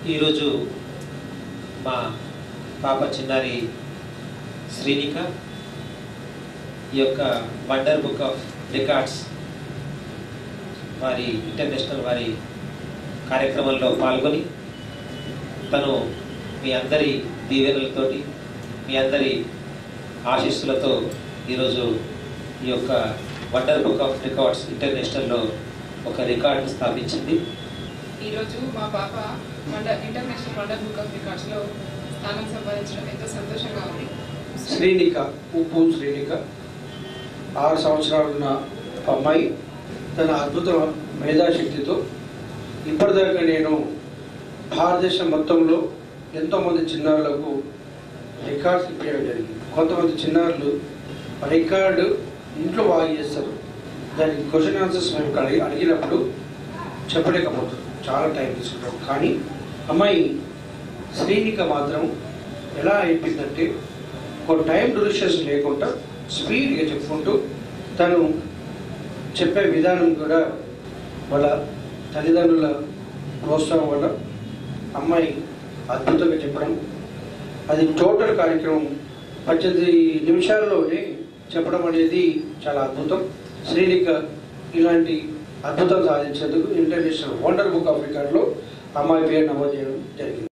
ఈరోజు మా పాప చిన్నారి శ్రీనిక ఈ యొక్క వండర్ బుక్ ఆఫ్ రికార్డ్స్ వారి ఇంటర్నేషనల్ వారి కార్యక్రమంలో పాల్గొని తను మీ అందరి దీవెనలతోటి మీ అందరి ఆశీస్సులతో ఈరోజు ఈ యొక్క వండర్ బుక్ ఆఫ్ రికార్డ్స్ ఇంటర్నేషనల్లో ఒక రికార్డు స్థాపించింది ఈరోజు మా పాప wonder international wonder book of రికార్డ్స్లో స్థానం సంపాదించడం ఎంతో సంతోషంగా ఉంది శ్రీనిక ఉప్పు శ్రీనిక ఆరు సంవత్సరాలున్న అమ్మాయి తన అద్భుత మేధాశక్తితో ఇప్పటిదాకా నేను భారతదేశం మొత్తంలో ఎంతోమంది చిన్నారులకు రికార్డ్స్ ఇప్పించడం జరిగింది కొంతమంది చిన్నారులు రికార్డు ఇంట్లో బాగా చేస్తారు దానికి క్వశ్చన్ ఆన్సర్స్ మేము అడిగి అడిగినప్పుడు చెప్పలేకపోతారు చాలా టైం తీసుకుంటాం కానీ అమ్మాయి శ్రీనిక మాత్రం ఎలా అయిపోయిందంటే ఒక టైం డ్యూరేషన్స్ లేకుండా స్పీడ్గా చెప్పుకుంటూ తను చెప్పే విధానం కూడా వాళ్ళ తల్లిదండ్రుల ప్రోత్సాహం వల్ల అమ్మాయి అద్భుతంగా చెప్పడం అది టోటల్ కార్యక్రమం పద్దెనిమిది నిమిషాల్లోనే చెప్పడం అనేది చాలా అద్భుతం శ్రీనిక ఇలాంటి అద్భుతం సాధించేందుకు ఇంటర్నేషనల్ వండర్ బుక్ ఆఫ్ రికార్డులో అమ్మాయి పేరు నమోదు చేయడం జరిగింది